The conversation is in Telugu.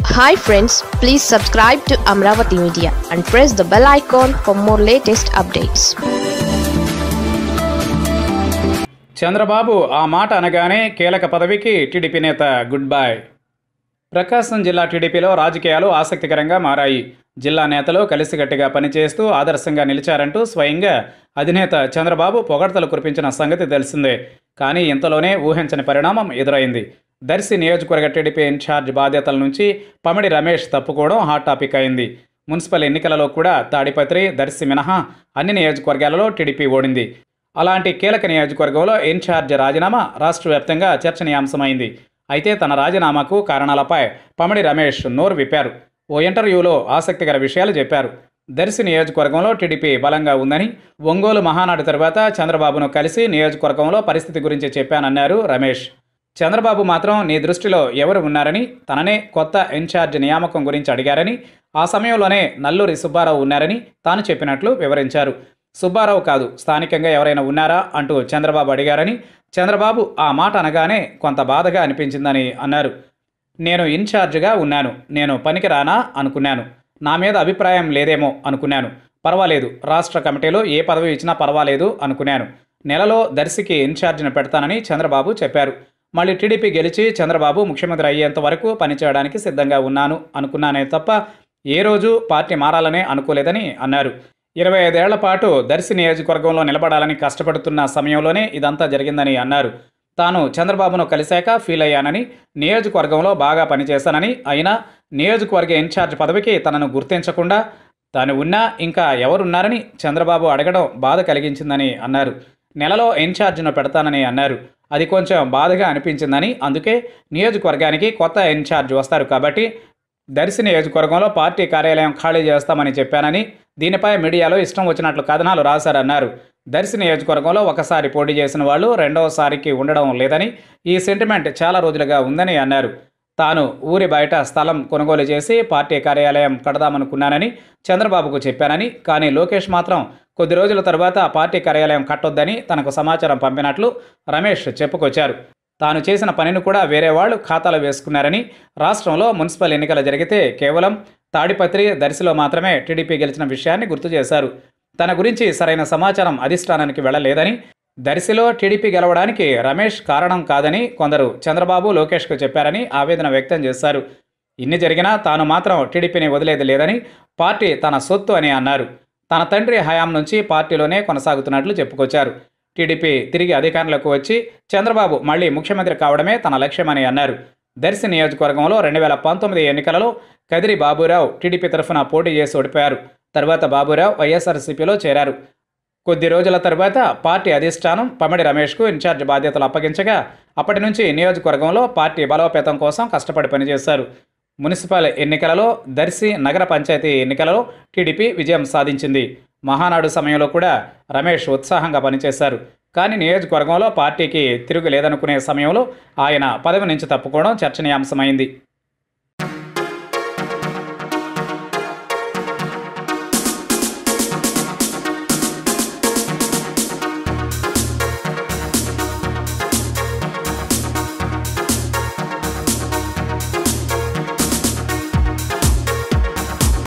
hi friends please subscribe to Amaravati media and press the bell icon for more latest updates Chandrababu ఆ మాట అనగానే కీలక పదవికి టీడీపీ నేత గుడ్ బై ప్రకాశం జిల్లా టీడీపీలో రాజకీయాలు ఆసక్తికరంగా మారాయి జిల్లా నేతలు కలిసికట్టుగా పనిచేస్తూ ఆదర్శంగా నిలిచారంటూ స్వయంగా అధినేత చంద్రబాబు పొగడ్తలు కురిపించిన సంగతి తెలిసిందే కానీ ఇంతలోనే ఊహించని పరిణామం ఎదురైంది దర్శి నియోజకవర్గ టీడీపీ ఇన్ఛార్జ్ బాధ్యతల నుంచి పమిడి రమేష్ తప్పుకోవడం హాట్ టాపిక్ అయింది మున్సిపల్ ఎన్నికలలో కూడా తాడిపత్రి దర్శి మినహా అన్ని నియోజకవర్గాలలో టీడీపీ ఓడింది అలాంటి కీలక నియోజకవర్గంలో ఇన్ఛార్జ్ రాజీనామా రాష్ట్ర వ్యాప్తంగా చర్చనీయాంశమైంది అయితే తన రాజీనామాకు కారణాలపై పమిడి రమేష్ నోరు విప్పారు ఓ ఇంటర్వ్యూలో ఆసక్తికర విషయాలు చెప్పారు దర్శి నియోజకవర్గంలో టీడీపీ బలంగా ఉందని ఒంగోలు మహానాడు తర్వాత చంద్రబాబును కలిసి నియోజకవర్గంలో పరిస్థితి గురించి చెప్పానన్నారు రమేష్ చంద్రబాబు మాత్రం నీ దృష్టిలో ఎవరు ఉన్నారని తననే కొత్త ఇన్ఛార్జ్ నియామకం గురించి అడిగారని ఆ సమయంలోనే నల్లూరి సుబ్బారావు ఉన్నారని తాను చెప్పినట్లు వివరించారు సుబ్బారావు కాదు స్థానికంగా ఎవరైనా ఉన్నారా అంటూ చంద్రబాబు అడిగారని చంద్రబాబు ఆ మాట అనగానే కొంత బాధగా అనిపించిందని అన్నారు నేను ఇన్ఛార్జ్గా ఉన్నాను నేను పనికి రానా అనుకున్నాను నా మీద అభిప్రాయం లేదేమో అనుకున్నాను పర్వాలేదు రాష్ట్ర కమిటీలో ఏ పదవి ఇచ్చినా పర్వాలేదు అనుకున్నాను నెలలో దర్శికి ఇన్ఛార్జిని పెడతానని చంద్రబాబు చెప్పారు మళ్ళీ టీడీపీ గెలిచి చంద్రబాబు ముఖ్యమంత్రి అయ్యేంత వరకు పనిచేయడానికి సిద్ధంగా ఉన్నాను అనుకున్నానే తప్ప ఏ రోజు పార్టీ మారాలనే అనుకోలేదని అన్నారు ఇరవై ఐదేళ్ల పాటు దర్శి నియోజకవర్గంలో నిలబడాలని కష్టపడుతున్న సమయంలోనే ఇదంతా జరిగిందని అన్నారు తాను చంద్రబాబును కలిశాక ఫీల్ అయ్యానని నియోజకవర్గంలో బాగా పనిచేశానని అయినా నియోజకవర్గ ఇన్ఛార్జ్ పదవికి తనను గుర్తించకుండా తాను ఉన్నా ఇంకా ఎవరున్నారని చంద్రబాబు అడగడం బాధ కలిగించిందని అన్నారు నెలలో ఇన్ఛార్జ్ను పెడతానని అన్నారు అది కొంచెం బాధగా అనిపించిందని అందుకే నియోజకవర్గానికి కొత్త ఇన్ఛార్జ్ వస్తారు కాబట్టి దర్శి నియోజకవర్గంలో పార్టీ కార్యాలయం ఖాళీ చేస్తామని చెప్పానని దీనిపై మీడియాలో ఇష్టం వచ్చినట్లు కథనాలు రాశారన్నారు దర్శి నియోజకవర్గంలో ఒకసారి పోటీ చేసిన వాళ్ళు రెండవసారికి ఉండడం లేదని ఈ సెంటిమెంట్ చాలా రోజులుగా ఉందని అన్నారు తాను ఊరి బయట స్థలం కొనుగోలు చేసి పార్టీ కార్యాలయం కడదామనుకున్నానని చంద్రబాబుకు చెప్పానని కానీ లోకేష్ మాత్రం కొద్ది రోజుల తర్వాత పార్టీ కార్యాలయం కట్టొద్దని తనకు సమాచారం పంపినట్లు రమేష్ చెప్పుకొచ్చారు తాను చేసిన పనిని కూడా వేరే వాళ్ళు ఖాతాలో వేసుకున్నారని రాష్ట్రంలో మున్సిపల్ ఎన్నికలు జరిగితే కేవలం తాడిపత్రి దర్శిలో మాత్రమే టీడీపీ గెలిచిన విషయాన్ని గుర్తు చేశారు తన గురించి సరైన సమాచారం అధిష్టానానికి వెళ్ళలేదని దర్శిలో టీడీపీ గెలవడానికి రమేష్ కారణం కాదని కొందరు చంద్రబాబు లోకేష్కు చెప్పారని ఆవేదన వ్యక్తం చేశారు ఇన్ని జరిగినా తాను మాత్రం టీడీపీని వదిలేది లేదని పార్టీ తన సొత్తు అని అన్నారు తన తండ్రి హయాం నుంచి పార్టీలోనే కొనసాగుతున్నట్లు చెప్పుకొచ్చారు టీడీపీ తిరిగి అధికారంలోకి వచ్చి చంద్రబాబు మళ్లీ ముఖ్యమంత్రి కావడమే తన లక్ష్యమని అన్నారు దర్శి నియోజకవర్గంలో రెండు వేల పంతొమ్మిది ఎన్నికలలో కదిరి బాబురావు టీడీపీ తరఫున పోటీ చేసి ఓడిపోయారు తర్వాత బాబురావు వైఎస్ఆర్సీపీలో చేరారు కొద్ది రోజుల తర్వాత పార్టీ అధిష్టానం పమిడి రమేష్కు ఇన్ఛార్జ్ బాధ్యతలు అప్పగించగా అప్పటి నుంచి నియోజకవర్గంలో పార్టీ బలోపేతం కోసం కష్టపడి పనిచేశారు మున్సిపల్ ఎన్నికలలో దర్శి నగర పంచాయతీ ఎన్నికలలో టీడీపీ విజయం సాధించింది మహానాడు సమయంలో కూడా రమేష్ ఉత్సాహంగా పనిచేశారు కానీ నియోజకవర్గంలో పార్టీకి తిరుగు లేదనుకునే సమయంలో ఆయన పదవి నుంచి తప్పుకోవడం చర్చనీయాంశమైంది